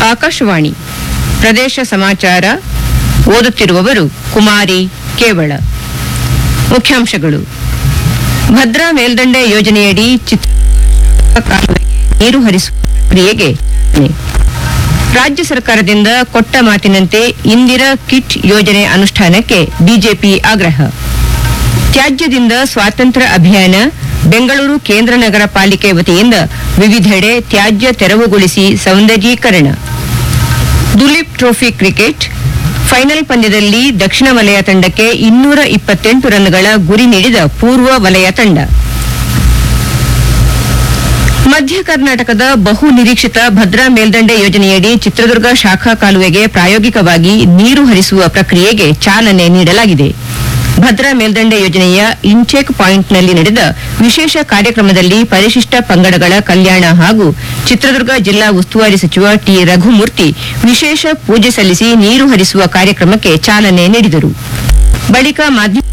ಆಕಾಶವಾಣಿ ಪ್ರದೇಶ ಸಮಾಚಾರ ಓದುತ್ತಿರುವವರು ಕುಮಾರಿ ಕೇವಳ ಮುಖ್ಯಾಂಶಗಳು ಭದ್ರಾ ಮೇಲ್ದಂಡೆ ಯೋಜನೆಯಡಿ ಚಿತ್ರ ಕಾಲುವೆಗೆ ನೀರು ಹರಿಸುವ ಪ್ರಕ್ರಿಯೆಗೆ ಚಾಲನೆ. ರಾಜ್ಯ ಸರ್ಕಾರದಿಂದ ಕೊಟ್ಟ ಮಾತಿನಂತೆ ಇಂದಿರಾ ಕಿಟ್ ಯೋಜನೆ ಅನುಷ್ಠಾನಕ್ಕೆ ಬಿಜೆಪಿ ಆಗ್ರಹ ತ್ಯಾಜ್ಯದಿಂದ ಸ್ವಾತಂತ್ರ್ಯ ಅಭಿಯಾನ ಬೆಂಗಳೂರು ಕೇಂದ್ರ ನಗರ ಪಾಲಿಕೆ ವತಿಯಿಂದ ವಿವಿಧೆಡೆ ತ್ಯಾಜ್ಯ ತೆರವುಗೊಳಿಸಿ ಸೌಂದರ್ಯೀಕರಣ ದುಲೀಪ್ ಟ್ರೋಫಿ ಕ್ರಿಕೆಟ್ ಫೈನಲ್ ಪಂದ್ಯದಲ್ಲಿ ದಕ್ಷಿಣ ವಲಯ ತಂಡಕ್ಕೆ ಇನ್ನೂರ ಇಪ್ಪತ್ತೆಂಟು ರನ್ಗಳ ಗುರಿ ನೀಡಿದ ಪೂರ್ವ ವಲಯ ತಂಡ ಮಧ್ಯ ಕರ್ನಾಟಕದ ಬಹು ನಿರೀಕ್ಷಿತ ಭದ್ರಾ ಮೇಲ್ದಂಡೆ ಯೋಜನೆಯಡಿ ಚಿತ್ರದುರ್ಗ ಶಾಖಾ ಕಾಲುವೆಗೆ ಪ್ರಾಯೋಗಿಕವಾಗಿ ನೀರು ಹರಿಸುವ ಪ್ರಕ್ರಿಯೆಗೆ ಚಾಲನೆ ನೀಡಲಾಗಿದೆ ಭದ್ರಾ ಮೇಲ್ದಂಡೆ ಯೋಜನೆಯ ಇಂಚೆಕ್ ಪಾಯಿಂಟ್ನಲ್ಲಿ ನಡೆದ ವಿಶೇಷ ಕಾರ್ಯಕ್ರಮದಲ್ಲಿ ಪರಿಶಿಷ್ಟ ಪಂಗಡಗಳ ಕಲ್ಯಾಣ ಹಾಗೂ ಚಿತ್ರದುರ್ಗ ಜಿಲ್ಲಾ ಉಸ್ತುವಾರಿ ಸಚಿವ ಟಿ ರಘುಮೂರ್ತಿ ವಿಶೇಷ ಪೂಜೆ ಸಲ್ಲಿಸಿ ನೀರು ಹರಿಸುವ ಕಾರ್ಯಕ್ರಮಕ್ಕೆ ಚಾಲನೆ ನೀಡಿದರು ಬಳಿಕ ಮಾಧ್ಯಮ